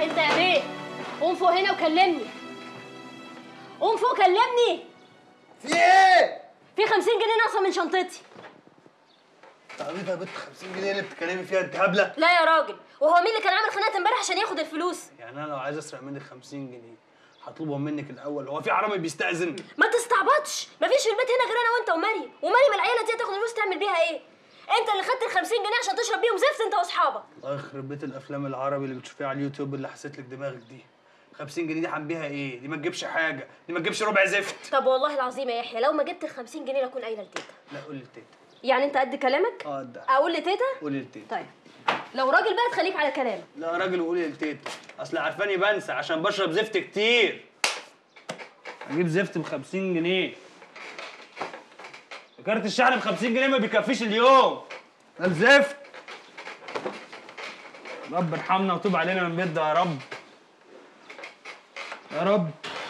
انت يا بيه قوم فوق هنا وكلمني قوم فوق كلمني في ايه؟ في 50 جنيه ناقصه من شنطتي تعرفي يا بنت 50 جنيه اللي بتتكلمي فيها انت هبله؟ لا يا راجل وهو مين اللي كان عامل خناقه امبارح عشان ياخد الفلوس يعني انا لو عايز اسرق منك 50 جنيه هطلبهم منك الاول هو في حرامي بيستأذن؟ ما تستعبطش مفيش في البيت هنا غير انا وانت ومريم ومريم العيله دي هتاخد الفلوس تعمل بيها ايه انت اللي خدت ال 50 جنيه عشان تشرب بيهم زفت انت واصحابك الله يخرب بيت الافلام العربي اللي بتشوفيها على اليوتيوب اللي حسيت لك دماغك دي 50 جنيه دي هنبيها ايه؟ دي ما تجيبش حاجه دي ما تجيبش ربع زفت طب والله العظيم يا يحيى لو ما جبت ال 50 جنيه لاكون قايله لتيتا لا قول لي التيتا يعني انت قد كلامك اه ده اقول لتيتا قولي للتيتا طيب لو راجل بقى تخليك على كلامك لا يا راجل قولي للتيتا اصل عارفاني بنسى عشان بشرب زفت كتير اجيب زفت ب 50 جنيه كارت الشحن ب 50 جنيه ما بيكفيش اليوم ده الزفت رب ارحمنا وتوب علينا من بيت ده يا رب يا رب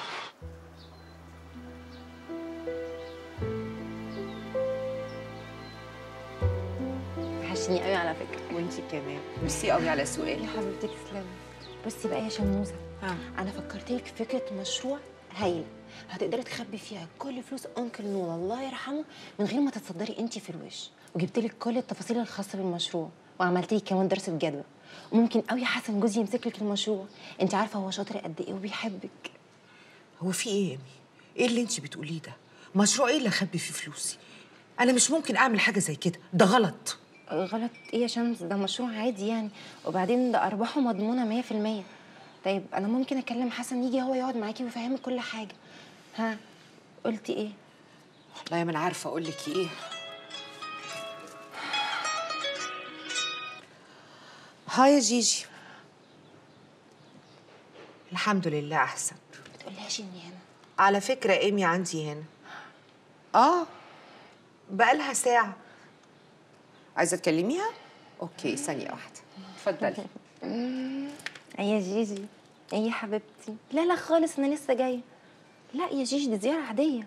وحشني قوي على فكره وانتي كمان ميرسي قوي على سؤالي يا حبيبتي تسلمي بصي بقى يا شموزه آه. انا فكرت لك في فكره مشروع هايله هتقدري تخبي فيها كل فلوس انكل نور الله يرحمه من غير ما تتصدري انت في الوش وجبت لك كل التفاصيل الخاصه بالمشروع وعملت لك كمان دراسه جدوى وممكن قوي حسن جوزي يمسك لك المشروع انت عارفه هو شاطر قد ايه وبيحبك هو في ايه يا مي ايه اللي انت بتقوليه ده مشروع ايه اللي اخبي فيه فلوسي انا مش ممكن اعمل حاجه زي كده ده غلط غلط ايه يا شمس ده مشروع عادي يعني وبعدين ده ارباحه مضمونه 100% طيب انا ممكن اكلم حسن يجي هو يقعد معاكي ويفهمك كل حاجه ها قلتي ايه والله ما انا عارفه اقول لك ايه هاي يا جيجي الحمد لله احسن ما تقولهاش اني هنا على فكره ايمي عندي هنا اه بقالها ساعه عايزه تكلميها اوكي ثانيه واحده اتفضلي اي يا جيجي اي يا حبيبتي لا لا خالص انا لسه جايه لا يا جيجي دي زياره عاديه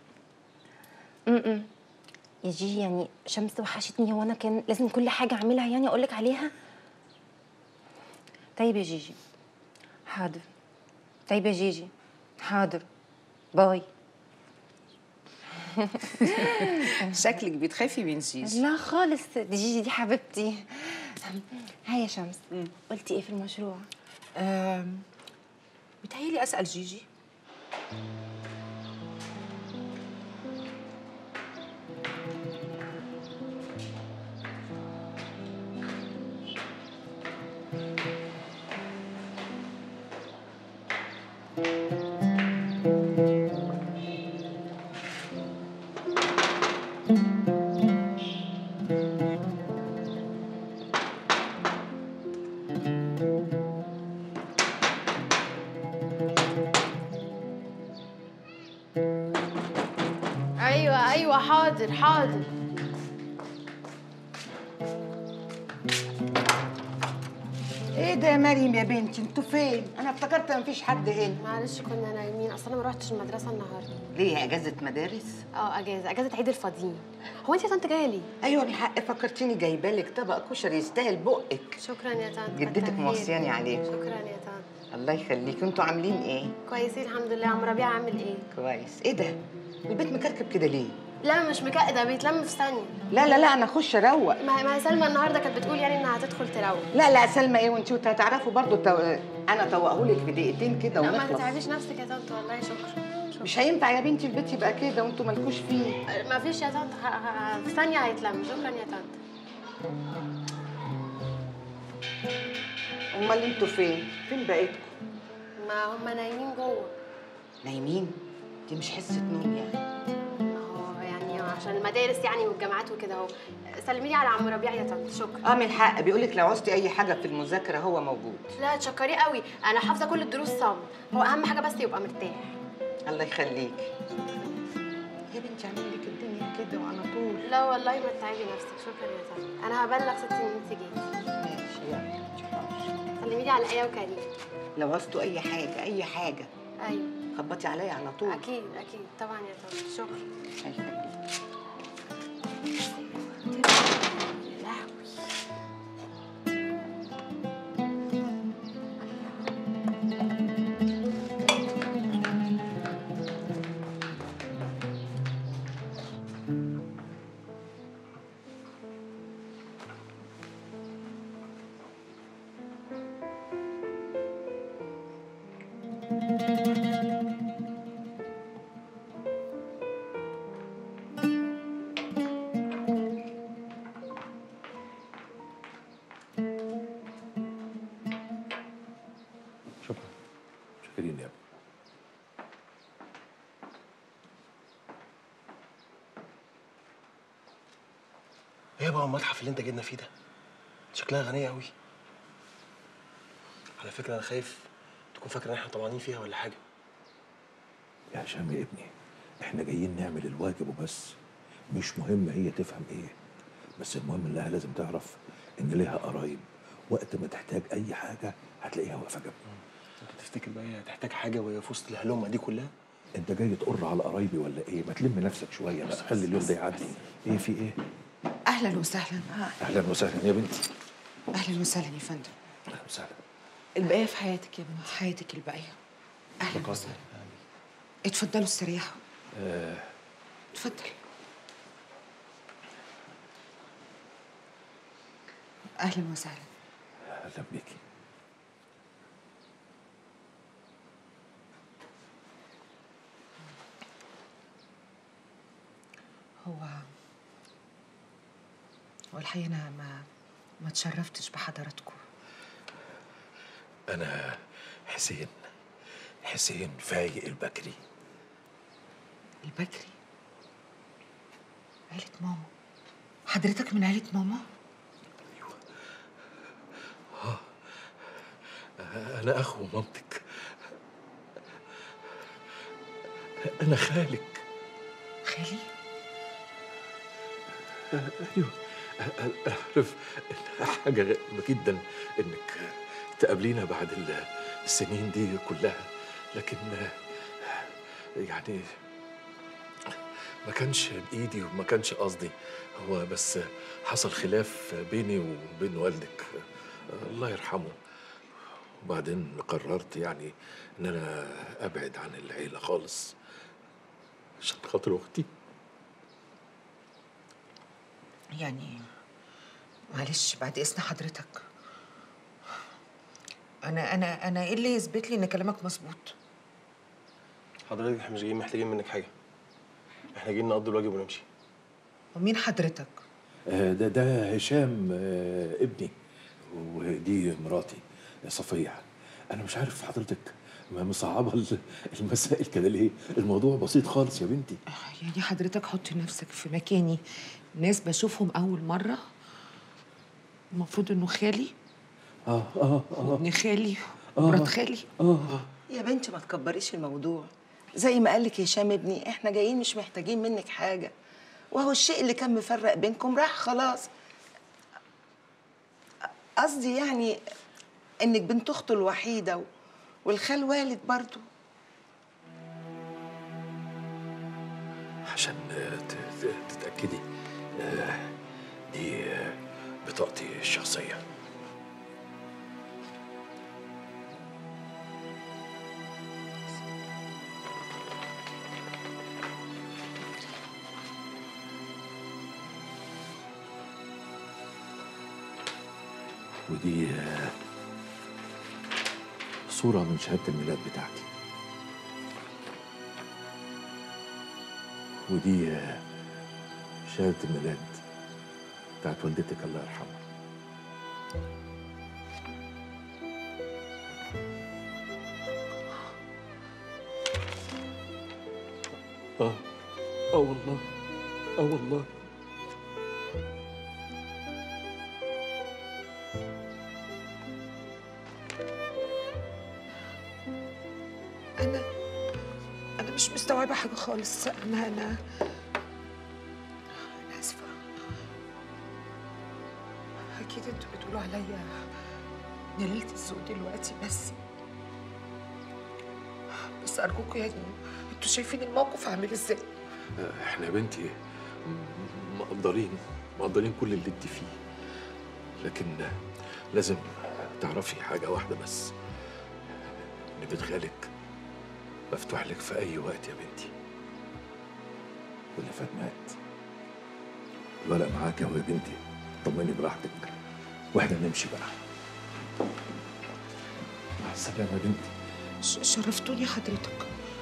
امم يا جيجي يعني شمس وحشتني هو انا كان لازم كل حاجه اعملها يعني اقول لك عليها طيب يا جيجي حاضر طيب يا جيجي حاضر باي شكلك بتخافي من جيجي لا خالص دي جيجي دي حبيبتي ها يا شمس قلتي ايه في المشروع أم... بتهيألي اسال جيجي ايوه ايوه حاضر حاضر ايه ده يا مريم يا بنتي انتوا فين انا افتكرت مفيش حد هنا معلش كنا نايمين اصل انا ما روحتش المدرسه النهارده ليه اجازه مدارس اه اجازه اجازه عيد الفاضيين هو انت يا طنط جايه ليه ايوه الحق فكرتيني جايبه لك طبق كشري يستاهل بقك شكرا يا طنط جدتك كتر موصياني خيرك. عليه. شكرا يا طنط الله يخليك انتوا عاملين ايه كويسين الحمد لله عم ربيع عامل ايه كويس ايه ده البيت مكركب كده ليه لا مش مكقده بيتلم في ثانيه لا لا لا انا اخش اروق ما ما سلمى النهارده كانت بتقول يعني انها هتدخل تروق لا لا سلمى ايه وانتوا هتعرفوا برضو تو... انا توقهولك في دقيقتين كده لا ما ونخلص تتعبيش نفسك يا طنط والله شكرا مش هينفع يا بنتي البيت يبقى كده وانتوا مالكوش فيه ما فيش يا طنط ه- ه- في ثانيه هيتلم شكرا يا طنط امال انتوا فين فين بقيتكم ما هم نايمين جوه نايمين دي مش حصه نوم يعني ما هو يعني عشان المدارس يعني والجامعات وكده اهو سلمي لي على عم ربيع يا طنط شكرا اه من الحق بيقولك لو عوزتي اي حاجه في المذاكره هو موجود لا تشكريه قوي انا حافظه كل الدروس صم هو اهم حاجه بس يبقى مرتاح الله يخليك يا بنتي اعملي لك الدنيا كده وعلى طول لا والله ما تتعبي نفسك شكرا يا طنط انا هبلغ ستي ان انت جيتي ماشي يلا سلمي لي على ايه وكريم لو عوزتوا اي حاجه اي حاجه ايوه خبطي عليا على طول اكيد اكيد طبعا يا طنط شكرا الله يخليك يا لهوي شكرا شاكرين يا ابني ايه بقى المتحف اللي انت جبنا فيه ده شكلها غنية قوي على فكرة انا خايف تكون فاكر ان احنا طمعانين فيها ولا حاجة يا هشام يا ابني احنا جايين نعمل الواجب وبس مش مهم هي تفهم ايه بس المهم انها لازم تعرف ان ليها قرايب وقت ما تحتاج اي حاجه هتلاقيها واقفه جنبك انت تفتكر بقى هي هتحتاج حاجة وهي في وسط الهلومة دي كلها انت جاي تقر على قرايبي ولا ايه ما تلم نفسك شويه بس خلي اليوم ده يعدي ايه في ايه اهلا وسهلا اهلا وسهلا يا بنتي اهلا وسهلا يا فندم اهلا وسهلا البقيه في حياتك يا بنتي حياتك الباقيه اهلا وسهلا اتفضلوا استريحوا اتفضل اهلا وسهلا اهلا بيكي هو هو الحقيقه انا ما ما اتشرفتش بحضراتكم انا حسين حسين فايق البكري البكري عيلة ماما حضرتك من عيلة ماما؟ انا اخو مامتك انا خالك خالي؟ ايوه أنا عارف إنها حاجه غريبه جدا انك تقابلينا بعد ال- السنين دي كلها لكن يعني ما كانش بايدي وما كانش قصدي هو بس حصل خلاف بيني وبين والدك الله يرحمه وبعدين قررت يعني ان انا ابعد عن العيله خالص عشان خاطر اختي يعني معلش بعد اذن حضرتك انا انا انا ايه اللي يثبت لي ان كلامك مظبوط حضرتك احنا مش جايين محتاجين منك حاجة احنا جايين نقضي الواجب ونمشي ومين حضرتك آه، ده ده هشام آه، ابني ودي مراتي صفية أنا مش عارف حضرتك ما مصعبة ال- المسائل كده ليه؟ الموضوع بسيط خالص يا بنتي يعني حضرتك حط نفسك في مكاني ناس بشوفهم اول مره المفروض انه خالي اه اه اه وابن خالي ومرات خالي اه يا بنتي ما تكبريش الموضوع زي ما قالك هشام ابني احنا جايين مش محتاجين منك حاجة وهو الشيء اللي كان مفرق بينكم راح خلاص قصدي يعني انك بنت اخته الوحيدة و- والخال والد برضو عشان آه، ت- ت- تتأكدي آه، دي آه، بطاقتي الشخصية ودي آه، صورة من شهادة الميلاد بتاعتي ودي آه، شهادة الميلاد بتاعت والدتك الله يرحمها اه اه والله اه والله انا انا مش مستوعبه حاجه خالص انا انا انا اسفه اكيد انتوا بتقولوا عليا نليلة الذوق دلوقتي بس بس ارجوكوا يعني انتوا شايفين الموقف عامل ازاي احنا يا بنتي م- مقدرين مقدرين كل اللي انت فيه لكن لازم تعرفي حاجة واحدة بس ان بيت خالك مفتوح لك في أي وقت يا بنتي واللي فات مات الورق معاك اهو يا بنتي طمني براحتك واحنا نمشي بقى مع السلامة يا بنتي ش- شرفتوني حضرتك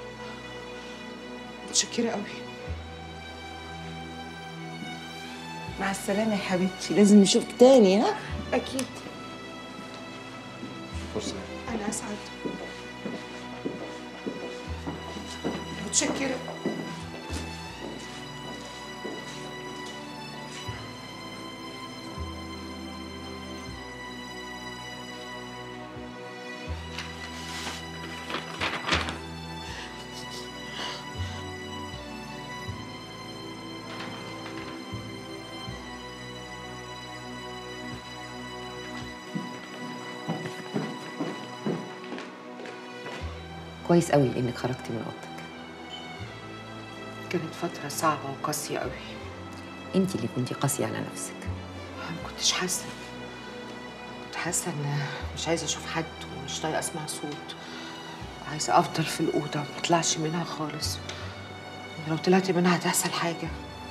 متشكرة قوي مع السلامه يا حبيبتي لازم نشوفك تاني ها أكيد فرصه أنا أسعد متشكرة كويس قوي انك خرجتي من اوضتك كانت فترة صعبة وقاسية قوي انت اللي كنتي قاسيه على نفسك ما كنتش حاسة كنت حاسة إن مش عايزة أشوف حد ومش طايقة أسمع صوت عايزة أفضل في الأوضة ما أطلعش منها خالص لو طلعت منها هتحصل حاجة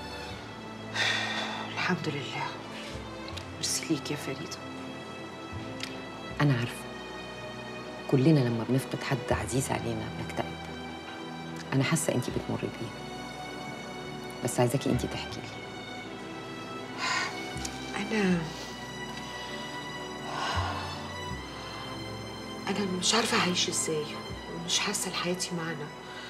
الحمد لله ميرسي ليك يا فريدة انا عارفه كلنا لما بنفقد حد عزيز علينا بنكتئب انا حاسه انت بتمر بيه بس عايزاكي انت تحكي لي أنا أنا مش عارفة أعيش إزاي ومش حاسة لحياتي معنى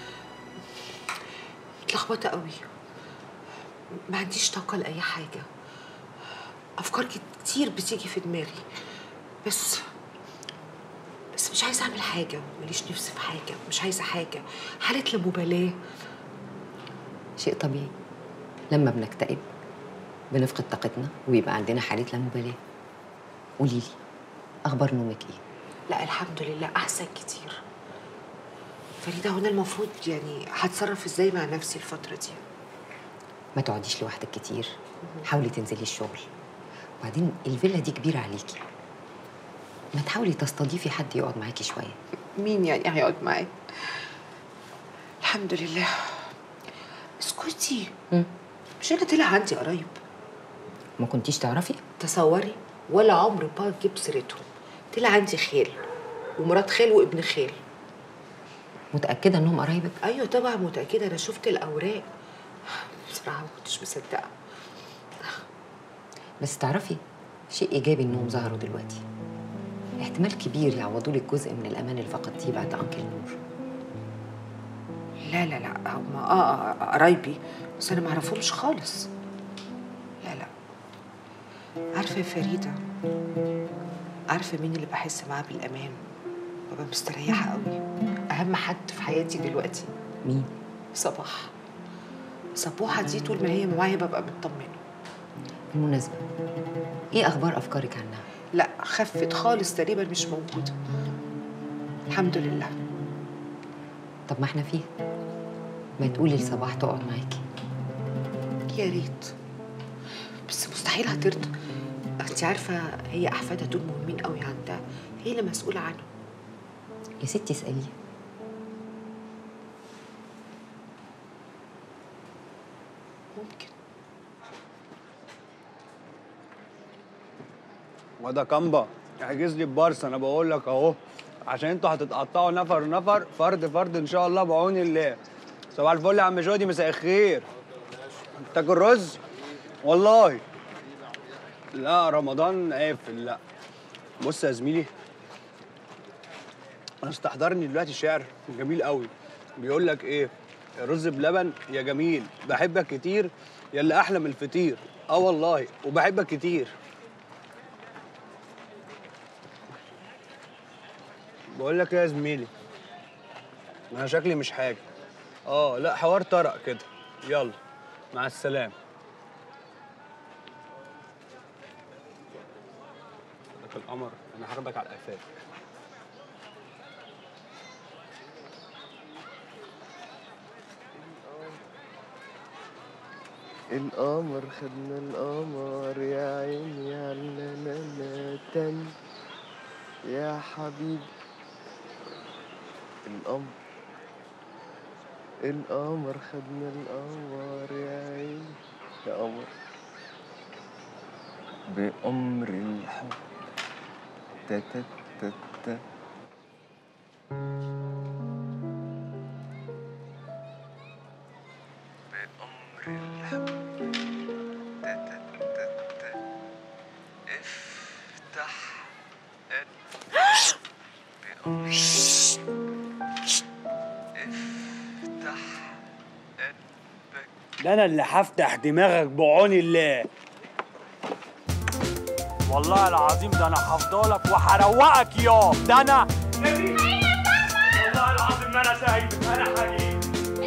متلخبطة قوي ما عنديش طاقة لأي حاجة أفكار كتير بتيجي في دماغي بس بس مش عايزة أعمل حاجة ماليش نفس في حاجة مش عايزة حاجة حالة لا مبالاة شيء طبيعي لما بنكتئب بنفقد طاقتنا ويبقى عندنا حاله لا مبالاه قولي لي اخبار نومك ايه لا الحمد لله احسن كتير فريده هنا المفروض يعني هتصرف ازاي مع نفسي الفتره دي ما تقعديش لوحدك كتير حاولي تنزلي الشغل وبعدين الفيلا دي كبيره عليكي ما تحاولي تستضيفي حد يقعد معاكي شويه مين يعني هيقعد معايا الحمد لله اسكتي مم. مش انا طلع عندي قرايب ما كنتيش تعرفي تصوري ولا عمري با جبت سيرتهم طلع عندي خال ومرات خال وابن خال متاكده انهم قرايبك ايوه طبعا متاكده انا شفت الاوراق بصراحه ما كنتش مصدقه بس تعرفي شيء ايجابي انهم ظهروا دلوقتي احتمال كبير يعوضوا لك جزء من الامان اللي فقدتيه بعد انكل نور لا لا لا هم اه آه، قرايبي بس انا ما اعرفهمش خالص لا لا عارفه يا فريده عارفه مين اللي بحس معاه بالامان ببقى مستريحه قوي اهم حد في حياتي دلوقتي مين صباح صبوحه دي طول ما هي معايا ببقى مطمنه بالمناسبه ايه اخبار افكارك عنها لا خفت خالص تقريبا مش موجوده الحمد لله طب ما احنا فيه ما تقولي لصباح تقعد معاكي يا ريت بس مستحيل هترضى انت عارفه هي احفادها دول مهمين قوي عندها هي اللي مسؤوله عنهم يا ستي اساليه ممكن وده كامبا احجز لي ببارس انا بقول لك اهو عشان انتوا هتتقطعوا نفر نفر فرد فرد ان شاء الله بعون الله صباح الفل يا عم جودي مساء الخير تاكل رز والله لا رمضان قافل لا بص يا زميلي انا استحضرني دلوقتي شعر جميل قوي بيقول لك ايه الرز بلبن يا جميل بحبك كتير يا اللي احلى من الفطير اه والله وبحبك كتير بقول لك ايه يا زميلي انا شكلي مش حاجه اه لا حوار طرق كده يلا مع السلامه لك القمر انا هاخدك على القفاك القمر خدنا القمر يا عيني علنا تاني يا حبيبي القمر القمر خدنا القمر يا عيني يا قمر بأمر الحب تا تا تا تا ده انا اللي هفتح دماغك بعون الله والله العظيم ده انا هفضلك وهروقك يا ده انا والله العظيم ما انا سايبك انا هجيب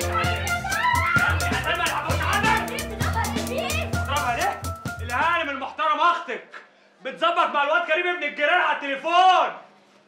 اضربها ليه؟ الهانم المحترم اختك بتظبط مع الواد كريم ابن الجيران على التليفون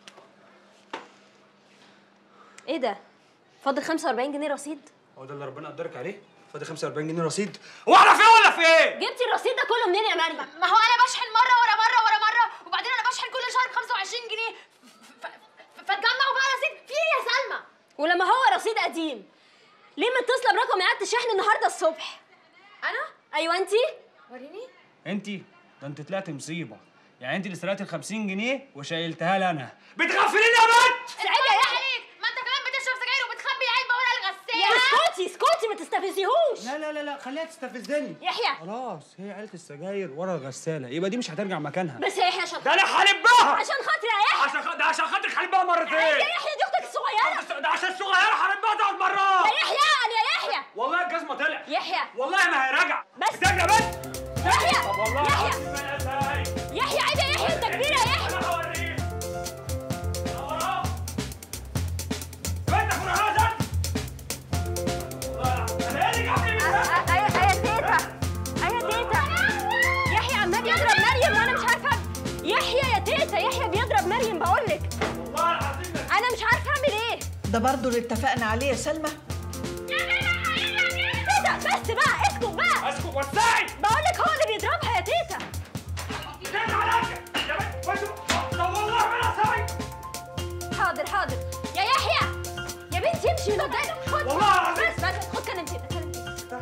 ايه ده فاضل 45 جنيه رصيد هو ده اللي ربنا قدرك عليه؟ فاضي 45 جنيه رصيد واحنا فين ولا في ايه؟ جبتي الرصيد ده كله منين يا مريم ما هو انا بشحن مره ورا مره ورا مره وبعدين انا بشحن كل شهر ب 25 جنيه ف- ف- فتجمعوا بقى رصيد في ايه يا سلمى ولما هو رصيد قديم ليه متصله برقم اعاده الشحن النهارده الصبح انا ايوه انتي وريني انت ده انت طلعت مصيبه يعني انت اللي سرقت ال 50 جنيه وشايلتها لي انا بتغفليني يا بنت سعيدة يا يحيى عليك ما انت كمان بتشرب سجاير وبتخبي العلبه ورا يا الغساله اسكتي اسكتي ما تستفزيهوش لا لا لا لا خليها تستفزني يحيى خلاص هي عيله السجاير ورا الغساله يبقى دي مش هترجع مكانها بس يا يحيى عشان ده انا هلبها عشان خاطري يا يحيى عشان خ... ده عشان خاطرك هلبها يا مرتين يحيى دي اختك الصغيره ده عشان الصغيره هلبها ثلاث مرات يا يحيى يا يحيى والله الجزمه طلع يحيى والله ما هيرجع بس. استنى بس يحيى طب والله يحيى العظيم ما انا سايق يحيى عيب يا يحيى انت كبير يا يحيى انا هوريك أنا وراه. بنتك وراه انا ايه اللي جابني من هنا؟ ايوه ايوه تيتا ايوه تيتا يحيى عمال يضرب مريم وانا مش عارفه يحيى يا تيتا يحيى بيضرب مريم بقول لك والله العظيم ده انا مش عارفه اعمل ايه ده برضو اللي اتفقنا عليه يا سلمى تيتا بس بقى اسكت بقى اسكت وسعي بقول لك هو اللي بيضربها يا تيتا جاي عليك يا بنت وش طب والله ما انا سايق حاضر حاضر يا يحيى يا بنتي امشي من قدامي خد والله العظيم. بس بس خد كلم تيتا كلم تيتا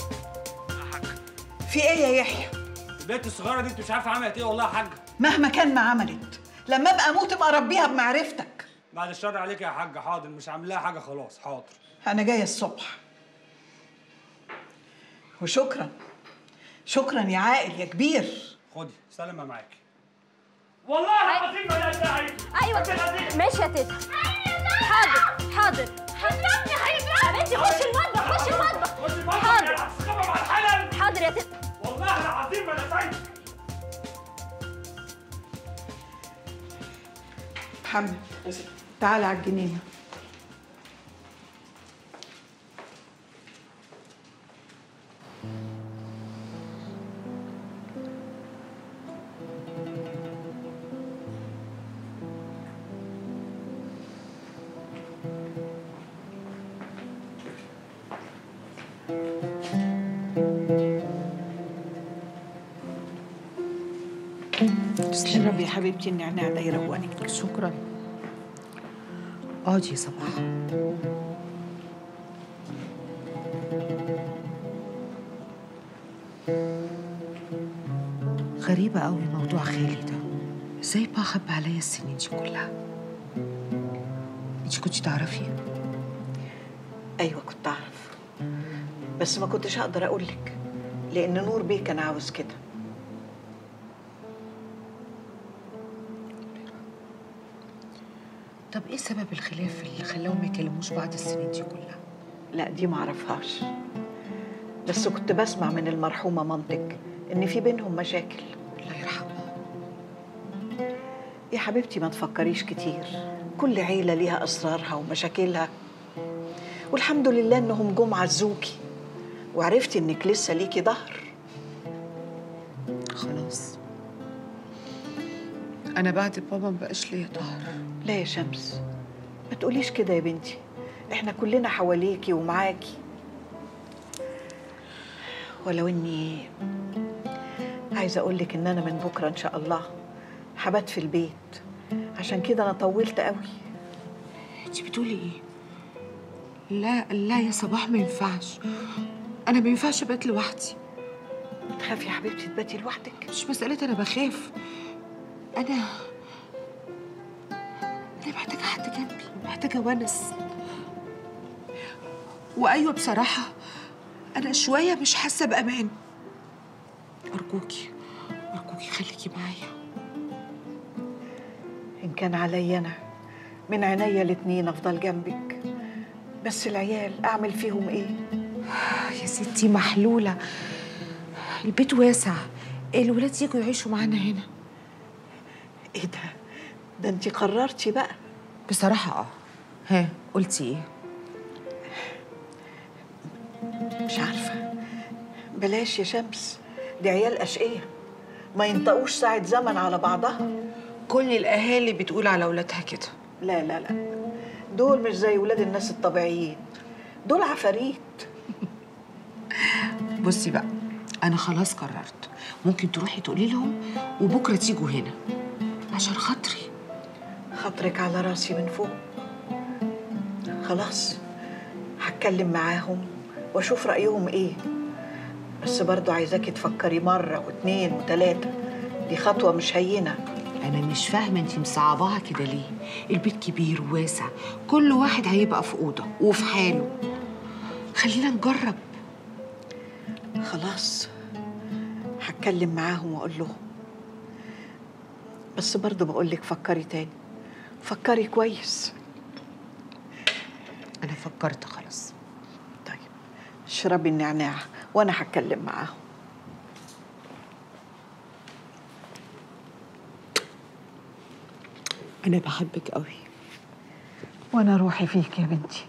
في ايه يا يحيى البنت الصغيره دي انت مش عارفه عملت ايه والله يا حاجه مهما كان ما عملت لما ابقى اموت ابقى اربيها بمعرفتك بعد الشر عليك يا حاجه حاضر مش عامل لها حاجه خلاص حاضر انا جايه الصبح وشكرا شكرا يا عاقل يا كبير خدي سلمى معاكي والله العظيم ما انا سايق ايوه ماشي يا تيتا حاضر حاضر هتضربني هيضربني يا بنتي خش المطبخ خش المطبخ خش المطبخ حاضر. يا هتسخبى مع الحلل حاضر يا تيتا والله العظيم ما انا سايق محمد تعال على الجنينه اشربي يا حبيبتي النعناع ده يروقك شكرا اقعدي يا صباح غريبة قوي موضوع خالي ده ازاي بقى خبى عليا السنين دي كلها انت كنتي تعرفي ايوه كنت اعرف بس ما كنتش هقدر اقول لك لان نور بيه كان عاوز كده طب ايه سبب الخلاف اللي خلاهم ما يكلموش بعض السنين دي كلها لا دي ما اعرفهاش بس كنت بسمع من المرحومه مامتك ان في بينهم مشاكل الله يرحمها يا حبيبتي ما تفكريش كتير كل عيله ليها اسرارها ومشاكلها والحمد لله انهم جم عزوكي وعرفتي انك لسه ليكي ظهر خلاص انا بعد بابا مبقاش ليا ظهر لا يا شمس ما تقوليش كده يا بنتي احنا كلنا حواليكي ومعاكي ولو اني عايزه اقول لك ان انا من بكره ان شاء الله هبات في البيت عشان كده انا طولت قوي انت بتقولي ايه لا لا يا صباح ما ينفعش انا ما ينفعش ابات لوحدي تخافي يا حبيبتي تباتي لوحدك مش مسألة أنا بخاف أنا أنا محتاجة حد جنبي محتاجة ونس وأيوة بصراحة أنا شوية مش حاسة بأمان أرجوكي أرجوكي خليكي معايا ان كان عليا انا من عينيا الاتنين افضل جنبك بس العيال اعمل فيهم ايه يا ستي محلولة البيت واسع الولاد يجوا يعيشوا معانا هنا ايه ده ده انت قررتي بقى بصراحة اه ها قلتي ايه مش عارفه بلاش يا شمس دي عيال اشقيه ما ينطقوش ساعه زمن على بعضها كل الاهالي بتقول على اولادها كده لا لا لا دول مش زي ولاد الناس الطبيعيين دول عفاريت بصي بقى انا خلاص قررت ممكن تروحي تقولي لهم وبكره تيجوا هنا عشان خاطري خاطرك على راسي من فوق خلاص هتكلم معاهم واشوف رايهم ايه بس برضو عايزاكي تفكري مره واتنين وتلاته دي خطوه مش هينه انا مش فاهمه انتي مصعباها كده ليه البيت كبير وواسع كل واحد هيبقى في اوضه وفي حاله خلينا نجرب خلاص هتكلم معاهم واقول لهم بس برضو بقول لك فكري تاني فكري كويس انا فكرت خلاص طيب اشربي النعناع وانا هتكلم معاهم انا بحبك قوي وانا روحي فيك يا بنتي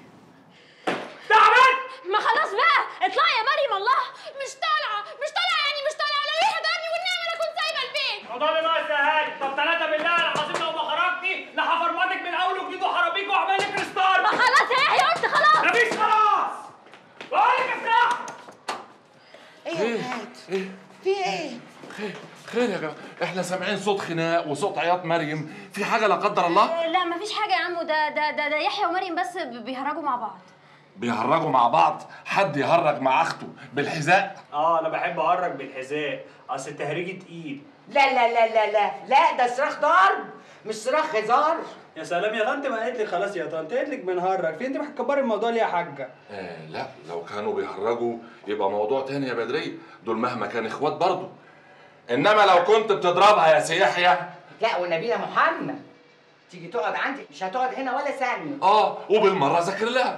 ما خلاص بقى اطلعي يا مريم الله مش طالعه مش طالعه يعني مش طالعه لو ايه هتقولي والنعمه انا كنت سايبه البيت الموضوع ده ناقص يا هاني طب ثلاثة بالله العظيم لو ما خرجتي لهفرمطك من اول وجديد وحرابيك واعمل لك ريستارت ما خلاص يا يحيى قلت خلاص مفيش خلاص بقول لك افتح ايه يا ايه في ايه خير خير يا جماعه احنا سامعين صوت خناق وصوت عياط مريم في حاجه لا قدر الله لا مفيش حاجه يا عمو ده ده ده, ده يحيى ومريم بس بيهرجوا مع بعض بيهرجوا مع بعض حد يهرج مع اخته بالحذاء اه انا بحب اهرج بالحذاء اصل التهريج تقيل لا لا لا لا لا لا ده صراخ ضرب مش صراخ هزار يا سلام يا طنط ما قالت لي خلاص يا طنط قالت لك بنهرج في انت هتكبري الموضوع ليه يا حاجه آه لا لو كانوا بيهرجوا يبقى موضوع تاني يا بدرية دول مهما كان اخوات برضه انما لو كنت بتضربها يا سي يحيى لا والنبي يا محمد تيجي تقعد عندي مش هتقعد هنا ولا ثانيه اه وبالمره ذاكر لها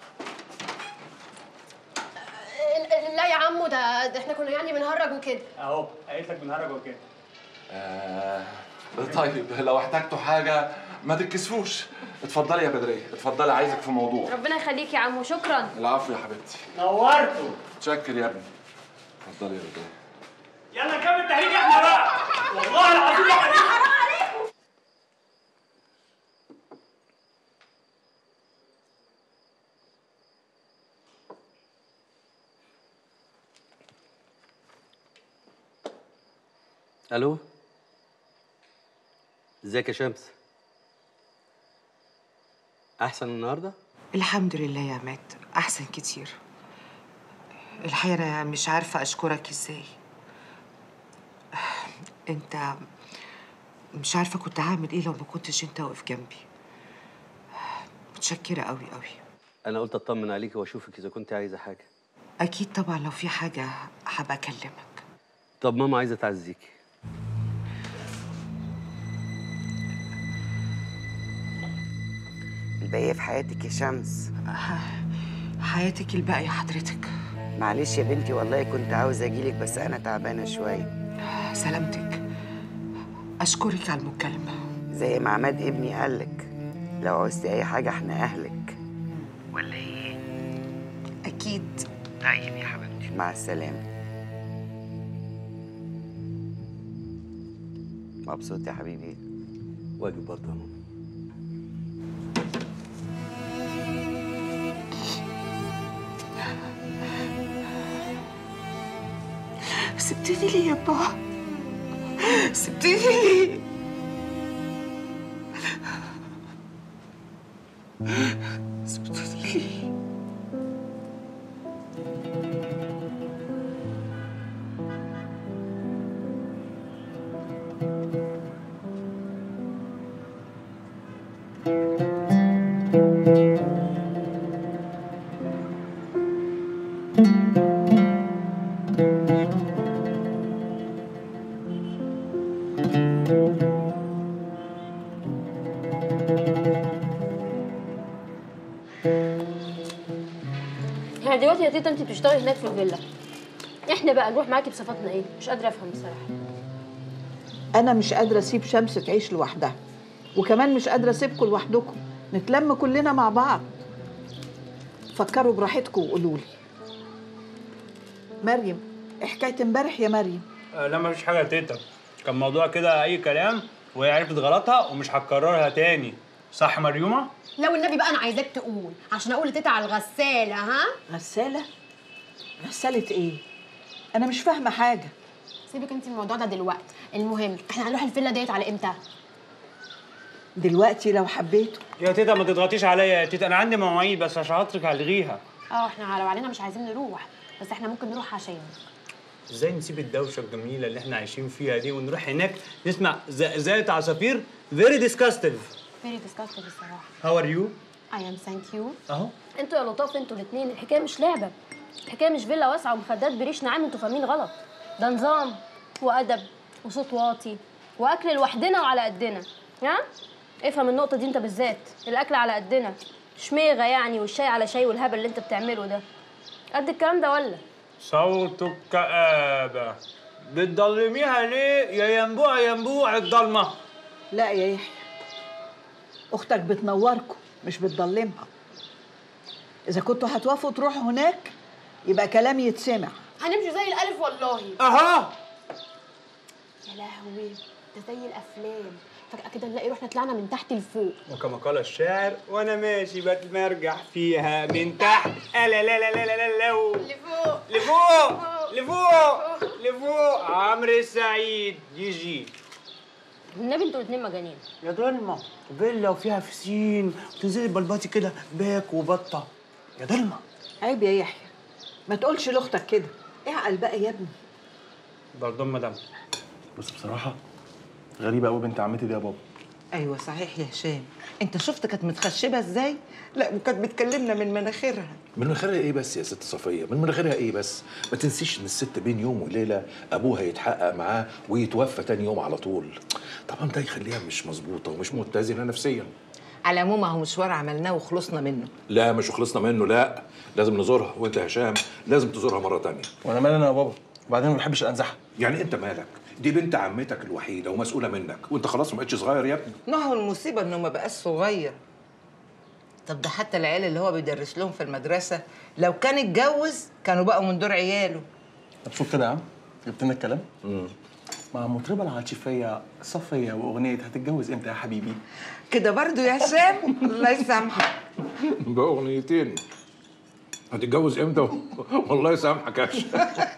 لا يا عمو ده, ده احنا كنا يعني بنهرج وكده اهو قالت لك بنهرج وكده آه طيب لو احتجتوا حاجه ما تتكسفوش اتفضلي يا بدرية اتفضلي عايزك في موضوع ربنا يخليك يا عمو شكرا العفو يا حبيبتي نورتوا تشكر يا ابني اتفضلي يا بدرية يلا نكمل تهريج احنا بقى والله العظيم يا حبيبي الو ازيك يا شمس احسن النهارده الحمد لله يا عماد احسن كتير الحقيقه انا مش عارفه اشكرك ازاي انت مش عارفه كنت هعمل ايه لو ما كنتش انت واقف جنبي متشكره قوي قوي انا قلت اطمن عليكي واشوفك اذا كنت عايزه حاجه اكيد طبعا لو في حاجه هبقى اكلمك طب ماما عايزه تعزيكي الباقية في حياتك يا شمس حياتك الباقيه حضرتك معلش يا بنتي والله كنت عاوزة أجيلك بس أنا تعبانة شوية سلامتك اشكرك على المكالمه زي ما عماد ابني قالك لو عوزتي أي حاجة إحنا أهلك ولا إيه؟ اكيد طيب يا حبيبتي مع السلامة مبسوط يا حبيبي واجب برضه يا ماما سبتني ليه يا با سبتني ليه سبتني ليه دلوقتي يا تيتا انت بتشتغلي هناك في الفيلا احنا بقى نروح معاكي بصفتنا ايه مش قادره افهم بصراحه انا مش قادره اسيب شمس تعيش لوحدها وكمان مش قادره اسيبكم لوحدكم نتلم كلنا مع بعض فكروا براحتكم وقولوا لي مريم إيه حكايه امبارح يا مريم آه، لا مفيش حاجه يا تيتا كان موضوع كده اي كلام وهي عرفت غلطها ومش هتكررها تاني صح مريومه لو النبي بقى انا عايزاك تقول عشان اقول لتيتا على الغساله ها غساله غساله ايه انا مش فاهمه حاجه سيبك انت من الموضوع ده دلوقتي المهم احنا هنروح الفيلا ديت على امتى دلوقتي لو حبيتوا يا تيتا ما تضغطيش عليا يا تيتا انا عندي مواعيد بس عشان خاطرك هلغيها اه احنا لو علينا مش عايزين نروح بس احنا ممكن نروح عشان ازاي نسيب الدوشه الجميله اللي احنا عايشين فيها دي ونروح هناك نسمع زقزقه عصافير فيري ديسكاستيف فيري ديسكاستد الصراحه هاو ار يو اي ام ثانك يو اهو انتوا يا لطاف انتوا الاثنين الحكايه مش لعبه الحكايه مش فيلا واسعه ومخدات بريش نعام انتوا فاهمين غلط ده نظام وادب وصوت واطي واكل لوحدنا وعلى قدنا ها افهم النقطه دي انت بالذات الاكل على قدنا شميغه يعني والشاي على شاي والهبل اللي انت بتعمله ده قد الكلام ده ولا صوتك كآبة بتضلميها ليه يا ينبوع يا ينبوع الضلمة لا يا يحيى اختك بتنوركم مش بتضلمها اذا كنتوا هتوافقوا تروحوا هناك يبقى كلامي يتسمع هنمشي زي الالف والله اها يا لهوي ده زي الافلام فجاه كده نلاقي روحنا طلعنا من تحت لفوق وكما قال الشاعر وانا ماشي بتمرجح فيها من تحت لا لا لا لا لا لا لو لفوق لفوق لفوق لفوق عمرو السعيد يجي النبي انتوا الاثنين مجانين يا ضلمة فيلا وفيها بسين وتنزلي بلباتي كده باك وبطة يا ضلمة عيب يا يحيى ما تقولش لاختك كده اعقل بقى يا ابني برضه مدام بس بصراحه غريبه قوي بنت عمتي دي يا بابا ايوه صحيح يا هشام انت شفت كانت متخشبه ازاي لا وكانت بتكلمنا من مناخيرها من مناخيرها ايه بس يا ست صفيه من مناخيرها ايه بس ما تنسيش ان الست بين يوم وليله ابوها يتحقق معاه ويتوفى تاني يوم على طول طبعا ده يخليها مش مظبوطه ومش متزنه نفسيا على العموم اهو مشوار عملناه وخلصنا منه لا مش خلصنا منه لا لازم نزورها وانت يا هشام لازم تزورها مره تانية وانا مالي انا يا بابا وبعدين ما بحبش انزحها يعني انت مالك دي بنت عمتك الوحيده ومسؤوله منك وانت خلاص ما بقتش صغير يا ابني ما هو المصيبه انه ما بقاش صغير طب ده حتى العيال اللي هو بيدرس لهم في المدرسه لو كان اتجوز كانوا بقوا من دور عياله مبسوط كده يا عم جبت لنا الكلام مع المطربه العاطفيه صفيه واغنيه هتتجوز امتى يا حبيبي كده برضو يا هشام الله يسامحك باغنيتين هتتجوز امتى والله يسامحك يا هشام.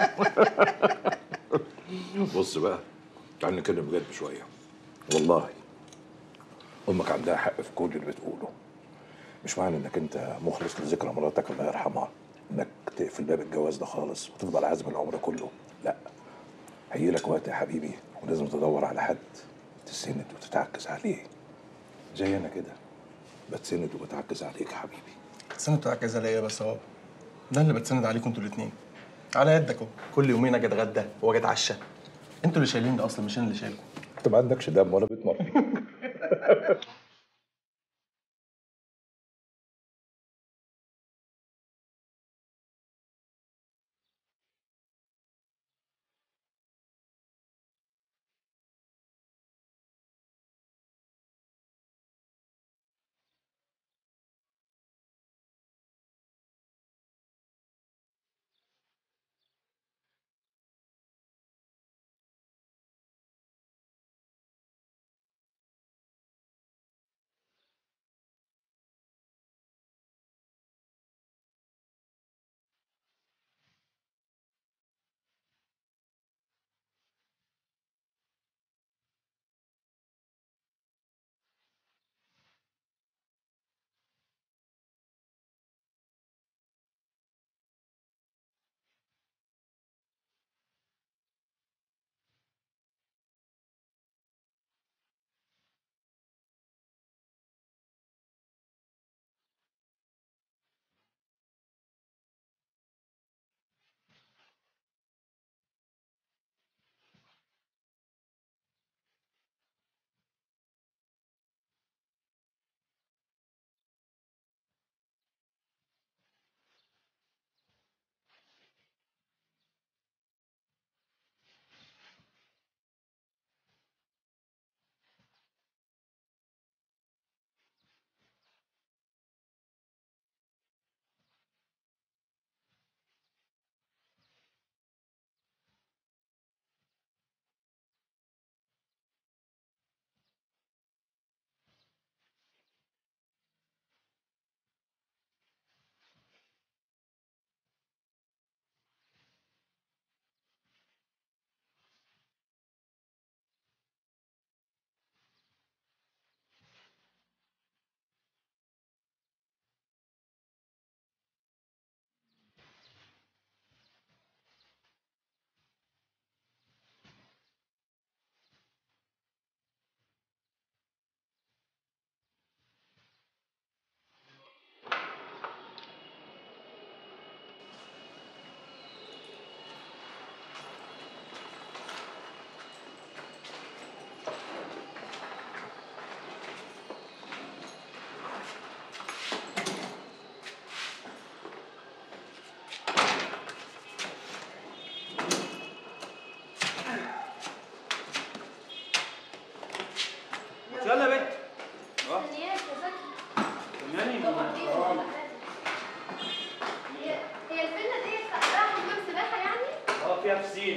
بص بقى تعال نتكلم بجد شويه والله امك عندها حق في كل اللي بتقوله مش معنى انك انت مخلص لذكرى مراتك الله يرحمها انك تقفل باب الجواز ده خالص وتفضل عازم العمر كله لا هيجيلك وقت يا حبيبي ولازم تدور على حد تسند وتتعكز عليه زي انا كده بتسند وبتعكز عليك يا حبيبي تسند تعكز عليا بس يا بابا ده اللي بتسند عليكم انتوا الاثنين على يدك اهو كل يومين اجي اتغدى واجي اتعشى انتوا اللي شايلين ده اصلا مش انا اللي شايلكم انت ما عندكش دم ولا بتمرن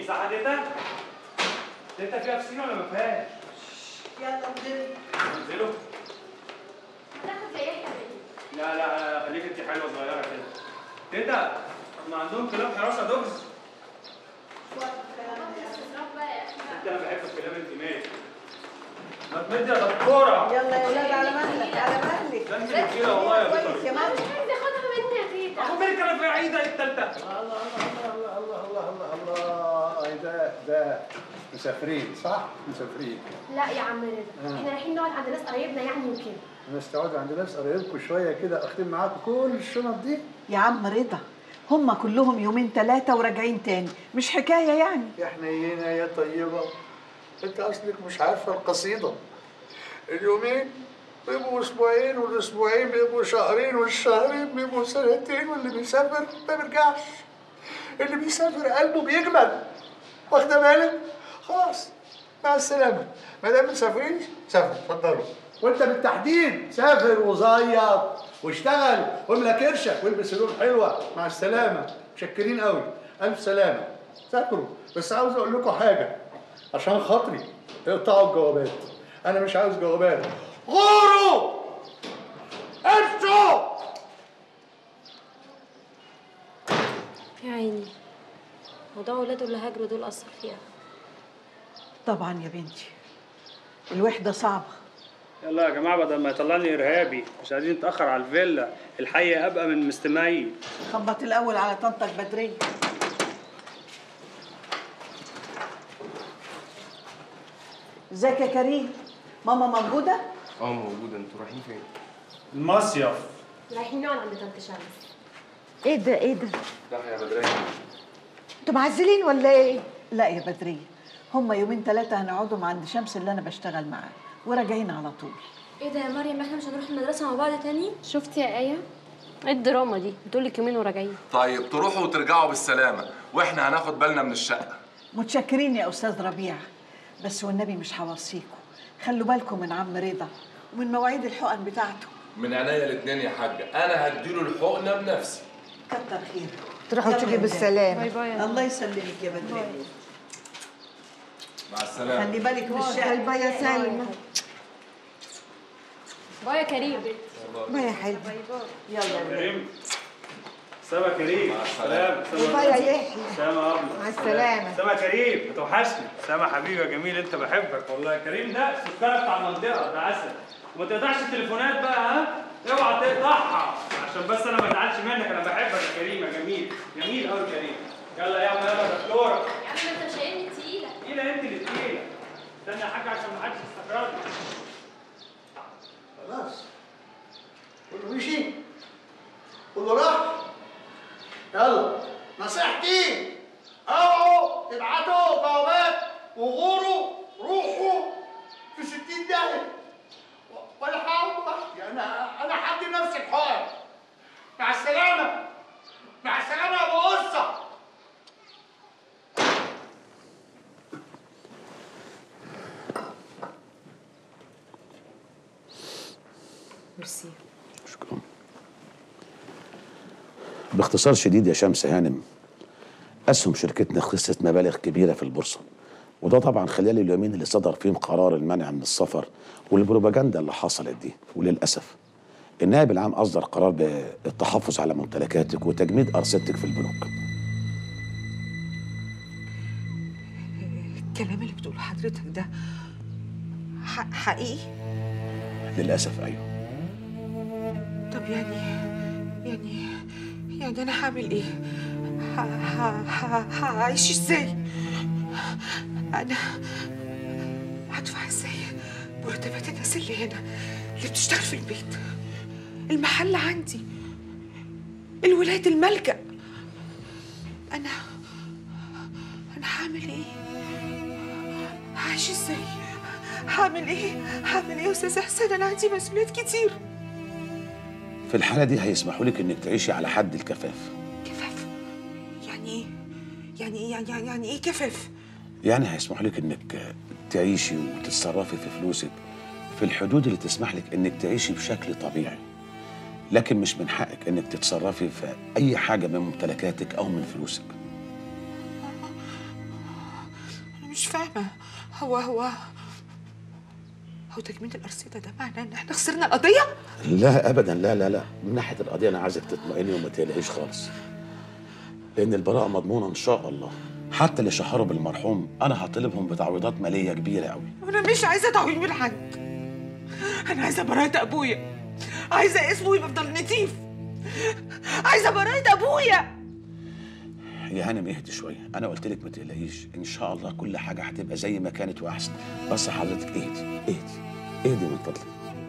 صح يا تيتا؟ تيتا فيها بسين ولا ما فيهاش؟ يلا انزلي انزلوا لا لا خليك انت حلوه صغيره كده تيتا ما عندهم كلاب حراسه دوجز انت انا بحب الكلام انت مالك ما تمد يا دكتوره يلا يا ولاد على مهلك على مهلك ده انت كده والله يا كويس دكتور يا ماما ياخدها مني يا تيتا اخد بالك انا في عيده التالتة الله الله الله الله الله الله أي ده ده مسافرين صح؟ مسافرين لا يا عم رضا احنا رايحين نقعد عند ناس قرايبنا يعني وكده بس تقعدوا عند ناس قرايبكم شويه كده اختم معاكم كل الشنط دي يا عم رضا هم كلهم يومين ثلاثة وراجعين تاني مش حكاية يعني يا حنينه يا طيبه انت اصلك مش عارفه القصيده اليومين بيبقوا اسبوعين والاسبوعين بيبقوا شهرين والشهرين بيبقوا سنتين واللي بيسافر ما بيرجعش اللي بيسافر قلبه بيجمد واخده بالك خلاص مع السلامه ما دام مسافرين سافر اتفضلوا وانت بالتحديد سافر وزيط واشتغل واملى كرشك والبس هدوم حلوه مع السلامه متشكرين قوي الف سلامه سافروا بس عاوز اقول لكم حاجه عشان خاطري اقطعوا الجوابات انا مش عاوز جوابات غوروا امشوا يا عيني موضوع ولاده اللي هاجروا دول اثر فيها طبعا يا بنتي الوحدة صعبة يلا يا جماعه بدل ما يطلعني ارهابي مش عايزين نتاخر على الفيلا الحي ابقى من مستمعي خبط الأول على طنطك بدرية ازيك يا كريم ماما موجودة؟ اه موجوده انتوا رايحين فين؟ المصيف رايحين نقعد عند طنط شمس ايه ده ايه ده لا يا بدرية انتوا معزلين ولا ايه لا يا بدرية هما يومين ثلاثة هنقعدهم عند شمس اللي أنا بشتغل معاه وراجعين على طول ايه ده يا مريم احنا مش هنروح المدرسه مع بعض تاني شفتي يا ايه ايه الدراما دي بتقول لك يومين وراجعين طيب تروحوا وترجعوا بالسلامه واحنا هناخد بالنا من الشقه متشكرين يا أستاذ ربيع بس والنبي مش هوصيكم خلوا بالكم من عم رضا ومن مواعيد الحقن بتاعته من عينيا الاثنين يا حاجه انا هديله الحقنه بنفسي كتر خير تروحوا يلا تيجي يا بالسلامة. ولاد. باي باي. الله يسلمك يا بدرية مع السلامه خلي بالك من الشقة باي باي يا سلمى باي يا كريم باي يا حلوة يلا يا ولاد. كريم سما كريم مع السلامه باي يا يحيى سما ابله مع السلامة. سما كريم بتوحشني سما حبيبي يا جميل انت بحبك والله يا كريم ده سكرك بتاع المنطقه ده عسل وما تقطعش التليفونات بقى ها اوعى تقطعها عشان بس انا ما ازعلش منك انا بحبك يا كريم يا جميل جميل قوي كريم يلا يا عم يلا يا دكتوره يا عم انت مش قايلني تقيله تقيله انت اللي تقيله استنى يا حاج عشان ما حدش يستغربني خلاص كله مشي كله راح يلا نصيحتي اوعوا تبعتوا جوابات وغوروا روحوا في 60 داهيه ولا حاول وحدي انا انا حدي نفس الحوار مع السلامه مع السلامه يا ابو قصه ميرسي شكرا باختصار شديد يا شمس هانم أسهم شركتنا خسرت مبالغ كبيرة في البورصة وده طبعا خلال اليومين اللي صدر فيهم قرار المنع من السفر والبروباجندا اللي حصلت دي وللأسف النائب العام أصدر قرار بالتحفظ على ممتلكاتك وتجميد أرصدتك في البنوك الكلام اللي بتقوله حضرتك ده ح- حقيقي للأسف أيوه طب يعني يعني يعني انا هعمل ايه ه- ه- ه- هعيش ازاي انا هدفع ازاي مرتبات الناس اللي هنا اللي بتشتغل في البيت المحل عندي الولاد الملجأ انا انا هعمل ايه هعيش ازاي هعمل ايه هعمل ايه يا استاذ حسين انا عندي مسؤوليات كتير في الحالة دي هيسمحوا لك إنك تعيشي على حد الكفاف يعني ايه يعني ايه يعني, يعني ايه كفاف يعني هيسمحوا لك إنك تعيشي وتتصرفي في فلوسك في الحدود اللي تسمح لك إنك تعيشي بشكل طبيعي لكن مش من حقك إنك تتصرفي في أي حاجة من ممتلكاتك أو من فلوسك فاهمه هو هو هو تجميد الارصده ده معناه ان احنا خسرنا القضيه لا ابدا لا لا لا من ناحيه القضيه انا عايزك تطمئني وما تقلقيش خالص لان البراءه مضمونه ان شاء الله حتى اللي شهروا بالمرحوم انا هطلبهم بتعويضات ماليه كبيره قوي انا مش عايزه تعويض من حد انا عايزه براءه ابويا عايزه اسمه يفضل نتيف عايزه براءه ابويا يا هانم اهدي شويه انا قلت لك ما تقلقيش ان شاء الله كل حاجه هتبقى زي ما كانت واحسن بس حضرتك اهدي اهدي اهدي من فضلك